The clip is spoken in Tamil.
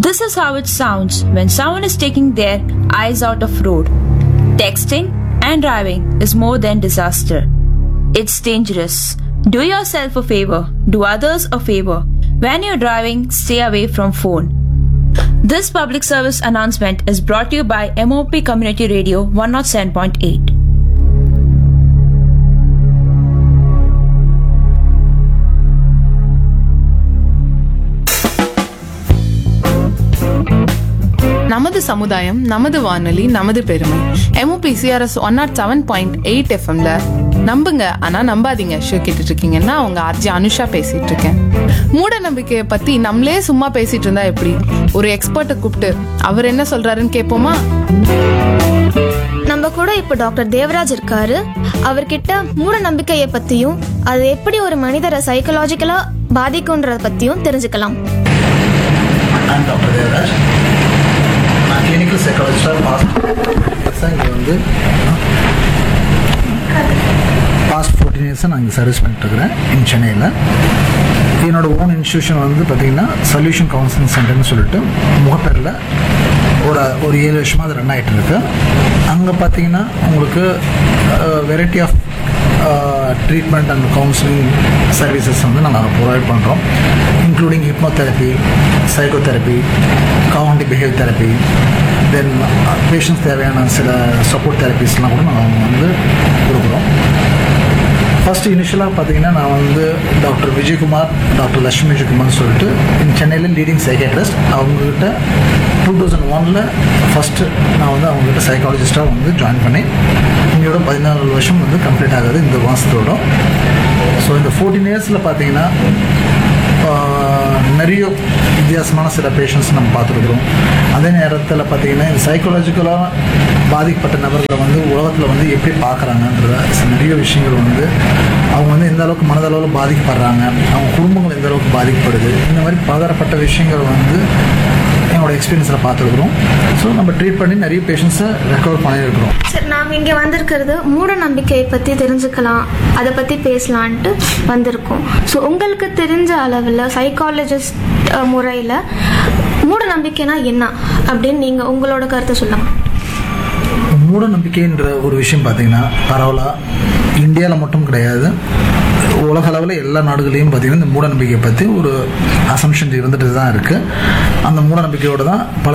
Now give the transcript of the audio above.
This is how it sounds when someone is taking their eyes out of road. Texting and driving is more than disaster. It's dangerous. Do yourself a favor, do others a favor. When you're driving, stay away from phone. This public service announcement is brought to you by MOP Community Radio 107.8. நமது சமுதாயம் நமது வானொலி நமது பெருமை MOP CRS one naught seven point eight எஃப்எம்ல நம்புங்க ஆனா நம்பாதீங்க ஷோ கேட்டுட்டு இருக்கீங்கன்னா அவங்க ஆர்ஜி அனுஷா பேசிட்டு இருக்கேன் மூட நம்பிக்கையை பத்தி நம்மளே சும்மா பேசிட்டு இருந்தா எப்படி ஒரு எக்ஸ்பர்ட்டை கூப்பிட்டு அவர் என்ன சொல்றாருன்னு கேட்போமா நம்ம கூட இப்போ டாக்டர் தேவராஜ் இருக்காரு அவர்கிட்ட மூட நம்பிக்கையை பத்தியும் அது எப்படி ஒரு மனிதரை சைக்கலாஜிக்கலா பாதிக்கும்ன்றத பத்தியும் தெரிஞ்சுக்கலாம் நான் டாக்டர் தேவராஜ் நான் கிளினிக்கல் சைக்காலஜிஸ்டாக பாஸ்ட் இங்கே வந்து பாஸ்ட் ஃபோர்டீன் இயர்ஸாக நான் இங்கே சர்வீஸ் பண்ணிட்டுருக்கிறேன் இன் சென்னையில் என்னோட ஓன் இன்ஸ்டியூஷன் வந்து பார்த்தீங்கன்னா சொல்யூஷன் கவுன்சிலிங் சென்டர்னு சொல்லிட்டு முகப்பேரில் ஒரு ஒரு ஏழு வருஷமாக அது ரன் ஆகிட்டு இருக்கு அங்கே பார்த்தீங்கன்னா உங்களுக்கு variety of treatment and counselling services வந்து நாங்கள் ப்ரொவைட் பண்ணுறோம் including hypnotherapy psychotherapy cognitive behave therapy then patients தேவையான சில சப்போர்ட் தெரப்பிஸ்லாம் கூட நாங்கள் வந்து கொடுக்குறோம் ஃபர்ஸ்ட் இனிஷியலாக பார்த்தீங்கன்னா நான் வந்து டாக்டர் விஜயகுமார் டாக்டர் லட்சுமி விஜயகுமார்னு சொல்லிட்டு இந்த சென்னையில் லீடிங் சைக்காட்ரிஸ்ட் அவங்கக்கிட்ட டூ தௌசண்ட் ஒனில் ஃபஸ்ட்டு நான் வந்து அவங்ககிட்ட சைக்காலஜிஸ்ட்டாக வந்து ஜாயின் பண்ணி இங்கேயோட பதினாலு வருஷம் வந்து கம்ப்ளீட் ஆகுது இந்த மாதத்தோட ஸோ இந்த ஃபோர்டீன் இயர்ஸில் பார்த்தீங்கன்னா ஆஹ், நிறைய வித்தியாசமான சில பேஷண்ட்ஸ் நம்ம பார்த்துருக்குறோம் அதே நேரத்தில் பார்த்தீங்கன்னா இந்த சைக்காலஜிக்கலாக பாதிக்கப்பட்ட நபர்களை வந்து உலகத்தில் வந்து எப்படி பார்க்குறாங்கன்ற நிறைய விஷயங்கள் வந்து அவங்க வந்து எந்த அளவுக்கு மனதளவில் பாதிக்கப்படுறாங்க அவங்க குடும்பங்கள் எந்த அளவுக்கு பாதிக்கப்படுது இந்த மாதிரி பலதரப்பட்ட விஷயங்கள் வந்து என்னோட எக்ஸ்பீரியன்ஸில் பார்த்துருக்குறோம் ஸோ நம்ம ட்ரீட் பண்ணி நிறைய பேஷண்ட்ஸை ரெக்கவர் பண்ணியிருக்கிறோம் சார் நாங்கள் இங்கே வந்திருக்கிறது மூட நம்பிக்கையை பற்றி தெரிஞ்சுக்கலாம் அதை பற்றி பேசலான்ட்டு வந்திருக்கோம் ஸோ உங்களுக்கு தெரிஞ்ச அளவில் சைக்காலஜிஸ்ட் முறையில் மூட நம்பிக்கைனா என்ன அப்படின்னு நீங்கள் உங்களோட கருத்தை சொல்லுங்கள் மூட நம்பிக்கைன்ற ஒரு விஷயம் பார்த்தீங்கன்னா பரவலாக இந்தியாவில் மட்டும் கிடையாது உலக அளவில் எல்லா நாடுகளையும் பார்த்தீங்கன்னா இந்த மூட நம்பிக்கையை பற்றி ஒரு அசம்ஷன் இருந்துட்டு தான் இருக்குது அந்த மூட நம்பிக்கையோடு தான் பல